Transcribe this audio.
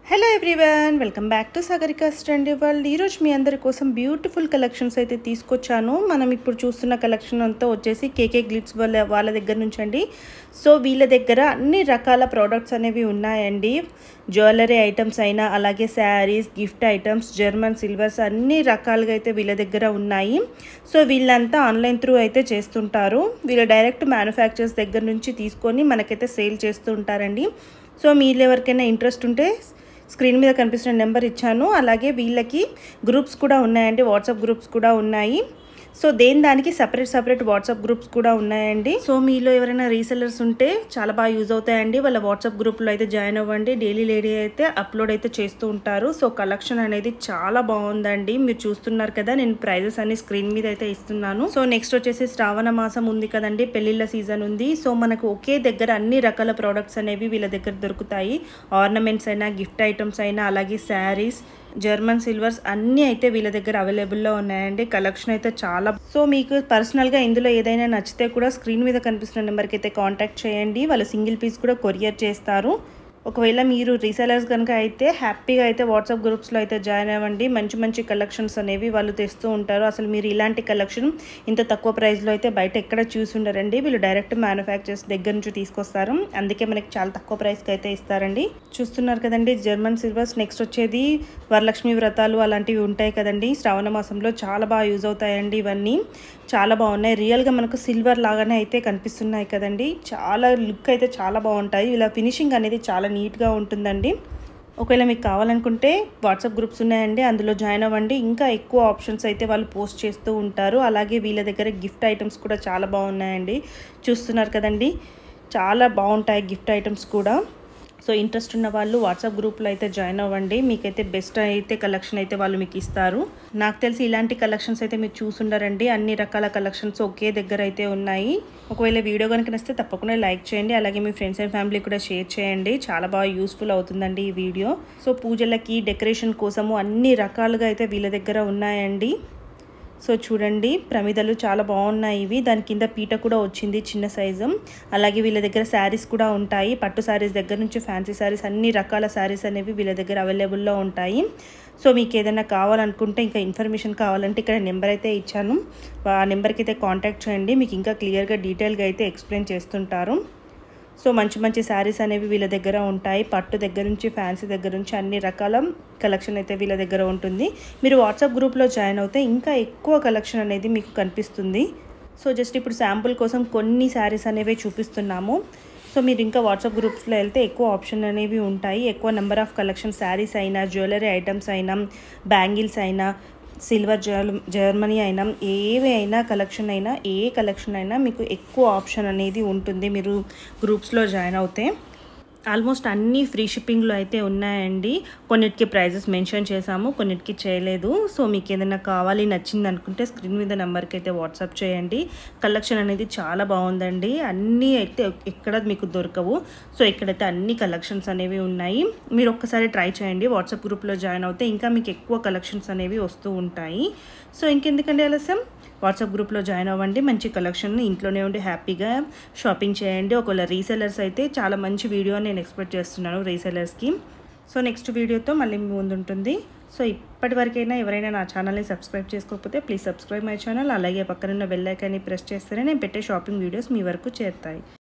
hello everyone welcome back to Sagarika స్టండి world ఈరోజు మీ అందరి కోసం బ్యూటిఫుల్ కలెక్షన్స్ అయితే తీసుకొచ్చాను మనం ఇప్పుడు చూస్తున్న కలెక్షన్ అంతా వచ్చేసి కేకే గ్లిట్స్ వాళ్ళ వాళ్ళ దగ్గర నుంచి అండి సో వీళ్ళ దగ్గర అన్ని రకాల ప్రోడక్ట్స్ అనేవి ఉన్నాయండి జ్యువెలరీ ఐటమ్స్ అయినా అలాగే saris gift items German silvers అన్ని రకాలుగా అయితే వీళ్ళ దగ్గర ఉన్నాయి సో వీళ్ళంతా ఆన్లైన్ త్రూ అయితే చేస్తుంటారు వీళ్ళు డైరెక్ట్ మ్యానుఫ్యాక్చర్స్ దగ్గర నుంచి తీసుకొని మనకైతే సేల్ చేస్తూ ఉంటారండి సో మీరు ఎవరికైనా ఇంట్రెస్ట్ ఉంటే స్క్రీన్ మీద కనిపిస్తున్న నెంబర్ ఇచ్చాను అలాగే వీళ్ళకి గ్రూప్స్ కూడా ఉన్నాయండి వాట్సాప్ గ్రూప్స్ కూడా ఉన్నాయి సో దేని దానికి సపరేట్ సపరేట్ వాట్సాప్ గ్రూప్స్ కూడా ఉన్నాయండి సో మీలో ఎవరైనా రీసెలర్స్ ఉంటే చాలా బాగా యూజ్ అవుతాయండి వాళ్ళ వాట్సాప్ గ్రూప్లో అయితే జాయిన్ అవ్వండి డైలీ లేడీ అయితే అప్లోడ్ అయితే చేస్తూ ఉంటారు సో కలెక్షన్ అనేది చాలా బాగుందండి మీరు చూస్తున్నారు కదా నేను ప్రైజెస్ అన్ని స్క్రీన్ మీద అయితే ఇస్తున్నాను సో నెక్స్ట్ వచ్చేసి శ్రావణ మాసం ఉంది కదండి పెళ్లిళ్ళ సీజన్ ఉంది సో మనకు ఒకే దగ్గర అన్ని రకాల ప్రోడక్ట్స్ అనేవి వీళ్ళ దగ్గర దొరుకుతాయి ఆర్నమెంట్స్ అయినా గిఫ్ట్ ఐటమ్స్ అయినా అలాగే శారీస్ జర్మన్ సిల్వర్స్ అన్నీ అయితే వీళ్ళ దగ్గర అవైలబుల్లో ఉన్నాయండి కలెక్షన్ అయితే చాలా సో మీకు పర్సనల్గా ఇందులో ఏదైనా నచ్చితే కూడా స్క్రీన్ మీద కనిపిస్తున్న నెంబర్కి అయితే కాంటాక్ట్ చేయండి వాళ్ళు సింగిల్ పీస్ కూడా కొరియర్ చేస్తారు ఒకవేళ మీరు రీసెలర్స్ కనుక అయితే హ్యాపీగా అయితే వాట్సాప్ గ్రూప్స్లో అయితే జాయిన్ అవ్వండి మంచి మంచి కలెక్షన్స్ అనేవి వాళ్ళు తెస్తూ ఉంటారు అసలు మీరు ఇలాంటి కలెక్షన్ ఇంత తక్కువ ప్రైస్లో అయితే బయట ఎక్కడ చూసి ఉండరండి వీళ్ళు డైరెక్ట్ మ్యానుఫ్యాక్చర్స్ దగ్గర నుంచి తీసుకొస్తారు అందుకే మనకి చాలా తక్కువ ప్రైస్కి అయితే ఇస్తారండి చూస్తున్నారు కదండి జర్మన్ సిల్వర్స్ నెక్స్ట్ వచ్చేది వరలక్ష్మి వ్రతాలు అలాంటివి ఉంటాయి కదండి శ్రావణ మాసంలో చాలా బాగా యూజ్ అవుతాయండి ఇవన్నీ చాలా బాగున్నాయి రియల్గా మనకు సిల్వర్ లాగానే అయితే కనిపిస్తున్నాయి కదండి చాలా లుక్ అయితే చాలా బాగుంటాయి ఇలా ఫినిషింగ్ అనేది చాలా నీట్గా ఉంటుందండి ఒకవేళ మీకు కావాలనుకుంటే వాట్సాప్ గ్రూప్స్ ఉన్నాయండి అందులో జాయిన్ అవ్వండి ఇంకా ఎక్కువ ఆప్షన్స్ అయితే వాళ్ళు పోస్ట్ చేస్తూ ఉంటారు అలాగే వీళ్ళ దగ్గర గిఫ్ట్ ఐటమ్స్ కూడా చాలా బాగున్నాయండి చూస్తున్నారు కదండి చాలా బాగుంటాయి గిఫ్ట్ ఐటమ్స్ కూడా సో ఇంట్రెస్ట్ ఉన్న వాళ్ళు వాట్సాప్ గ్రూప్లో అయితే జాయిన్ అవ్వండి మీకైతే బెస్ట్ అయితే కలెక్షన్ అయితే వాళ్ళు మీకు ఇస్తారు నాకు తెలిసి ఇలాంటి కలెక్షన్స్ అయితే మీరు చూసుండరండి అన్ని రకాల కలెక్షన్స్ ఒకే దగ్గర అయితే ఉన్నాయి ఒకవేళ వీడియో కనుక నచ్చితే తప్పకుండా లైక్ చేయండి అలాగే మీ ఫ్రెండ్స్ అండ్ ఫ్యామిలీ కూడా షేర్ చేయండి చాలా బాగా యూస్ఫుల్ అవుతుందండి ఈ వీడియో సో పూజలకి డెకరేషన్ కోసము అన్ని రకాలుగా అయితే వీళ్ళ దగ్గర ఉన్నాయండి సో చూడండి ప్రమిదలు చాలా బాగున్నాయి ఇవి దాని కింద పీట కూడా వచ్చింది చిన్న సైజు అలాగే వీళ్ళ దగ్గర శారీస్ కూడా ఉంటాయి పట్టు శారీస్ దగ్గర నుంచి ఫ్యాన్సీ శారీస్ అన్ని రకాల శారీస్ అనేవి వీళ్ళ దగ్గర అవైలబుల్లో ఉంటాయి సో మీకు ఏదైనా కావాలనుకుంటే ఇంకా ఇన్ఫర్మేషన్ కావాలంటే ఇక్కడ నెంబర్ అయితే ఇచ్చాను ఆ నెంబర్కి అయితే కాంటాక్ట్ చేయండి మీకు ఇంకా క్లియర్గా డీటెయిల్గా అయితే ఎక్స్ప్లెయిన్ చేస్తుంటారు సో మంచి మంచి శారీస్ అనేవి వీళ్ళ దగ్గర ఉంటాయి పట్టు దగ్గర నుంచి ఫ్యాన్సీ దగ్గర నుంచి అన్ని రకాల కలెక్షన్ అయితే వీళ్ళ దగ్గర ఉంటుంది మీరు వాట్సాప్ గ్రూప్లో జాయిన్ అవుతే ఇంకా ఎక్కువ కలెక్షన్ అనేది మీకు కనిపిస్తుంది సో జస్ట్ ఇప్పుడు శాంపుల్ కోసం కొన్ని శారీస్ అనేవి చూపిస్తున్నాము సో మీరు ఇంకా వాట్సాప్ గ్రూప్స్లో వెళ్తే ఎక్కువ ఆప్షన్ అనేవి ఉంటాయి ఎక్కువ నెంబర్ ఆఫ్ కలెక్షన్ శారీస్ అయినా జ్యువెలరీ ఐటమ్స్ అయినా బ్యాంగిల్స్ అయినా సిల్వర్ జర్ జర్మనీ అయినా ఏవి అయినా కలెక్షన్ అయినా ఏ కలెక్షన్ అయినా మీకు ఎక్కువ ఆప్షన్ అనేది ఉంటుంది మీరు గ్రూప్స్లో జాయిన్ అవుతే ఆల్మోస్ట్ అన్నీ ఫ్రీ షిప్పింగ్లో అయితే ఉన్నాయండి కొన్నిటికి ప్రైజెస్ మెన్షన్ చేసాము కొన్నిటికి చేయలేదు సో మీకు ఏదైనా కావాలి నచ్చింది అనుకుంటే స్క్రీన్ మీద నెంబర్కి అయితే వాట్సాప్ చేయండి కలెక్షన్ అనేది చాలా బాగుందండి అన్నీ అయితే ఎక్కడ మీకు దొరకవు సో ఇక్కడైతే అన్ని కలెక్షన్స్ అనేవి ఉన్నాయి మీరు ఒక్కసారి ట్రై చేయండి వాట్సాప్ గ్రూప్లో జాయిన్ అవుతే ఇంకా మీకు ఎక్కువ కలెక్షన్స్ అనేవి వస్తూ ఉంటాయి సో ఇంకెందుకండి ఆలస్యం వాట్సాప్ గ్రూప్లో జాయిన్ అవ్వండి మంచి కలెక్షన్ ఇంట్లోనే ఉండి హ్యాపీగా షాపింగ్ చేయండి ఒకవేళ రీసెలర్స్ అయితే చాలా మంచి వీడియో నేను ఎక్స్పెక్ట్ చేస్తున్నాను రీసెలర్స్కి సో నెక్స్ట్ వీడియోతో మళ్ళీ మీ ముందు ఉంటుంది సో ఇప్పటి వరకైనా ఎవరైనా నా ఛానల్ని సబ్స్క్రైబ్ చేసుకోకపోతే ప్లీజ్ సబ్స్క్రైబ్ మై ఛానల్ అలాగే పక్కనున్న బెల్ ఐకాన్ని ప్రెస్ చేస్తేనే నేను పెట్టే షాపింగ్ వీడియోస్ మీ వరకు చేరుతాయి